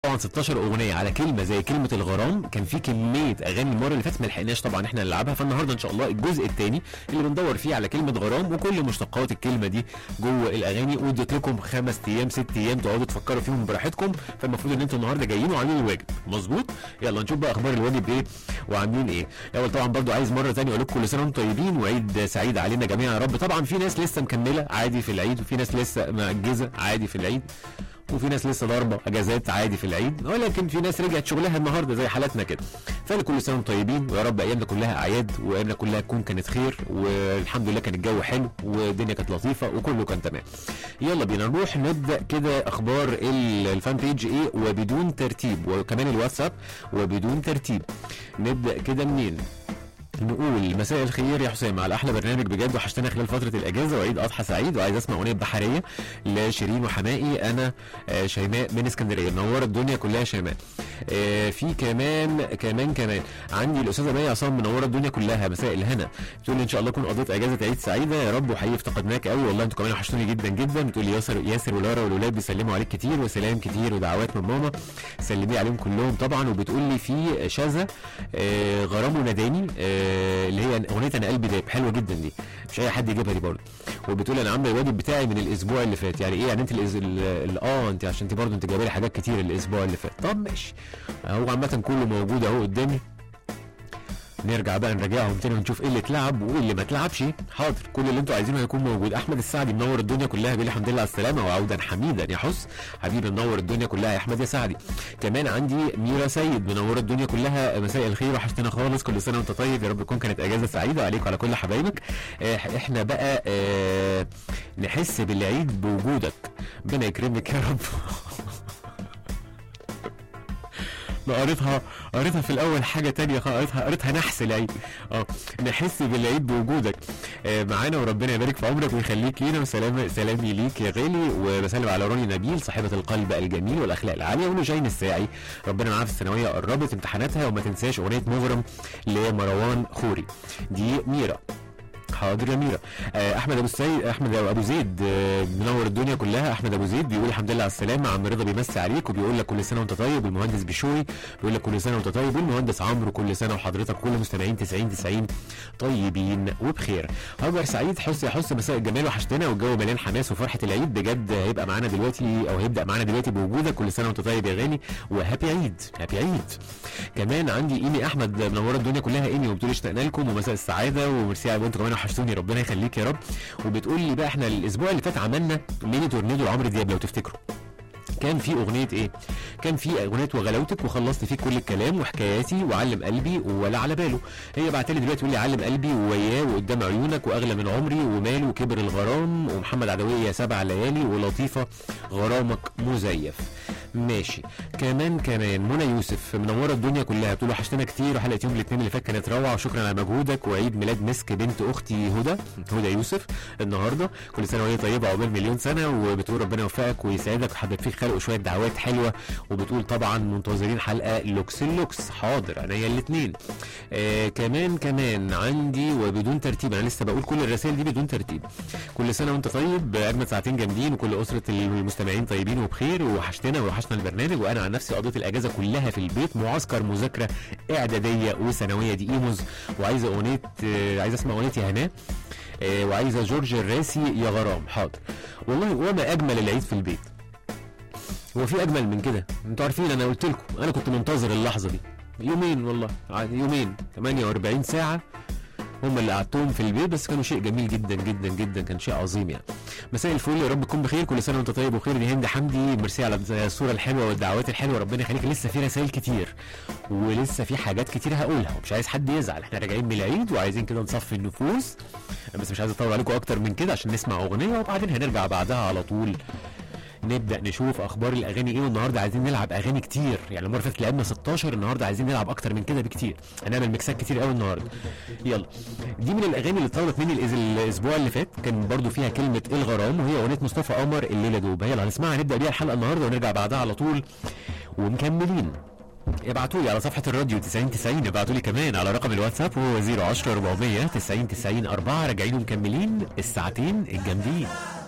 طبعا 16 اغنيه على كلمه زي كلمه الغرام كان في كميه اغاني المره اللي فاتت ما لحقناش طبعا احنا نلعبها فالنهارده ان شاء الله الجزء الثاني اللي بندور فيه على كلمه غرام وكل مشتقات الكلمه دي جوه الاغاني واديت لكم خمس ايام ست ايام تقعدوا تفكروا فيهم براحتكم فالمفروض ان انتوا النهارده جايين وعاملين الواجب مظبوط يلا نشوف بقى اخبار الواجب ايه وعاملين ايه الاول طبعا برضو عايز مره ثانيه اقول لكم كل سنه وانتم طيبين وعيد سعيد علينا جميعا يا رب طبعا في ناس لسه مكمله عادي في العيد وفي ناس لسه مأجزه عادي في العيد وفي ناس لسه ضاربه اجازات عادي في العيد ولكن في ناس رجعت شغلها النهارده زي حالاتنا كده فلكل سنه وانتم طيبين ويا رب ايامنا كلها اعياد وايامنا كلها تكون كانت خير والحمد لله كان الجو حلو والدنيا كانت لطيفه وكله كان تمام يلا بينا نروح نبدا كده اخبار ال- الفان بيج ايه وبدون ترتيب وكمان الواتساب وبدون ترتيب نبدا كده منين نقول مساء الخير يا حسام على احلى برنامج بجد وحشتنا خلال فتره الاجازه وعيد اضحى سعيد وعايز اسمع اغنيه بحريه لشيرين وحمائي انا آه، شيماء من اسكندريه منوره الدنيا كلها شيماء آه، في كمان كمان كمان عندي الاستاذه مي عصام منوره الدنيا كلها مساء الهنا بتقول لي ان شاء الله اكون قضيت اجازه عيد سعيده يا رب وحقيقي افتقدناك قوي والله انتوا كمان وحشتوني جدا جدا بتقول لي ياسر ياسر ولارا والولاد بيسلموا عليك كتير وسلام كتير ودعوات من ماما سلمي عليهم كلهم طبعا وبتقول لي في شاذة آه، غرام وناداني آه، اللي هي اغنيه انا قلبي داب حلوه جدا دي مش اي حد يجيبها دي برضه وبتقول انا عامله الواجب بتاعي من الاسبوع اللي فات يعني ايه يعني انت الإز... ال... ال- اه انت عشان انت برضه انت جايبه لي حاجات كتير الاسبوع اللي فات طب ماشي هو عامه كله موجود اهو قدامي نرجع بقى نراجعهم تاني ونشوف ايه اللي اتلعب وايه اللي ما اتلعبش حاضر كل اللي انتوا عايزينه هيكون موجود احمد السعدي منور الدنيا كلها بيقول الحمد لله على السلامه وعودا حميدا يا حس حبيبي منور الدنيا كلها يا احمد يا سعدي كمان عندي ميرا سيد منوره الدنيا كلها مساء الخير وحشتنا خالص كل سنه وانت طيب يا رب تكون كانت اجازه سعيده عليك وعلى كل حبايبك آه، احنا بقى آه، نحس بالعيد بوجودك ربنا يكرمك يا رب ما قريتها قريتها في الاول حاجه تانية خ- قريتها قريتها نحس العيد اه نحس بالعيد بوجودك آه معانا وربنا يبارك في عمرك ويخليك لينا وسلام سلامي ليك يا غالي وبسلم على روني نبيل صاحبه القلب الجميل والاخلاق العاليه ونجين الساعي ربنا معاها في الثانويه قربت امتحاناتها وما تنساش اغنيه مغرم لمروان خوري دي ميرا حاضر يا ميرا آه، احمد ابو السيد احمد ابو زيد آه، منور الدنيا كلها احمد ابو زيد بيقول الحمد لله على السلامه عم رضا بيمسي عليك وبيقول لك كل سنه وانت طيب والمهندس بشوي بيقول لك كل سنه وانت طيب والمهندس عمرو كل سنه وحضرتك كل مستمعين 90 90 طيبين وبخير هاجر سعيد حس يا حس مساء الجمال وحشتنا والجو مليان حماس وفرحه العيد بجد هيبقى معانا دلوقتي او هيبدا معانا دلوقتي بوجودك كل سنه وانت طيب يا غالي وهابي عيد هابي عيد كمان عندي ايمي احمد منوره الدنيا كلها ايمي وبتقول اشتقنا لكم ومساء السعاده وميرسي وانتوا كمان وحشتوني ربنا يخليك يا رب وبتقول لي بقى احنا الاسبوع اللي فات عملنا ميني تورنيدو لعمرو دياب لو تفتكروا كان في اغنيه ايه كان في اغنيه وغلاوتك وخلصت فيه كل الكلام وحكاياتي وعلم قلبي ولا على باله هي بعت لي دلوقتي تقول لي علم قلبي ووياه وقدام عيونك واغلى من عمري ومال وكبر الغرام ومحمد عدويه يا سبع ليالي ولطيفه غرامك مزيف ماشي كمان كمان منى يوسف منوره الدنيا كلها بتقول وحشتنا كتير وحلقه يوم الاثنين اللي فات كانت روعه وشكرا على مجهودك وعيد ميلاد مسك بنت اختي هدى هدى يوسف النهارده كل سنه وهي طيبه عقبال مليون سنه وبتقول ربنا يوفقك ويسعدك وحضرتك فيك خلق شويه دعوات حلوه وبتقول طبعا منتظرين حلقه لوكس اللوكس حاضر عينيا الاثنين آه كمان كمان عندي وبدون ترتيب انا لسه بقول كل الرسائل دي بدون ترتيب كل سنه وانت طيب اجمل ساعتين جامدين وكل اسره المستمعين طيبين وبخير وحشتنا وحشنا البرنامج وانا عن نفسي قضيت الاجازه كلها في البيت معسكر مذاكره اعداديه وثانويه دي ايموز وعايزه اغنيه آه، عايزه اسمع اغنيه يا هناه آه، وعايزه جورج الراسي يا غرام حاضر والله وما اجمل العيد في البيت هو في اجمل من كده انتوا عارفين انا قلت لكم انا كنت منتظر اللحظه دي يومين والله عادي يومين 48 ساعه هم اللي قعدتهم في البيت بس كانوا شيء جميل جدا جدا جدا كان شيء عظيم يعني مساء الفل يا رب تكون بخير كل سنه وانت طيب وخير دي هند حمدي ميرسي على الصوره الحلوه والدعوات الحلوه ربنا يخليك لسه في رسائل كتير ولسه في حاجات كتير هقولها ومش عايز حد يزعل احنا راجعين من العيد وعايزين كده نصفي النفوس بس مش عايز اطول عليكم اكتر من كده عشان نسمع اغنيه وبعدين هنرجع بعدها على طول نبدا نشوف اخبار الاغاني ايه والنهارده عايزين نلعب اغاني كتير يعني المره اللي فاتت لعبنا 16 النهارده عايزين نلعب اكتر من كده بكتير هنعمل ميكسات كتير قوي النهارده يلا دي من الاغاني اللي طلبت مني الإز- الاسبوع اللي فات كان برضو فيها كلمه الغرام وهي اغنيه مصطفى قمر الليله دوب هي اللي هنسمعها نبدا بيها الحلقه النهارده ونرجع بعدها على طول ومكملين ابعتوا لي على صفحه الراديو 90 90 ابعتوا لي كمان على رقم الواتساب هو 010 400 90 90 4 راجعين ومكملين الساعتين الجامدين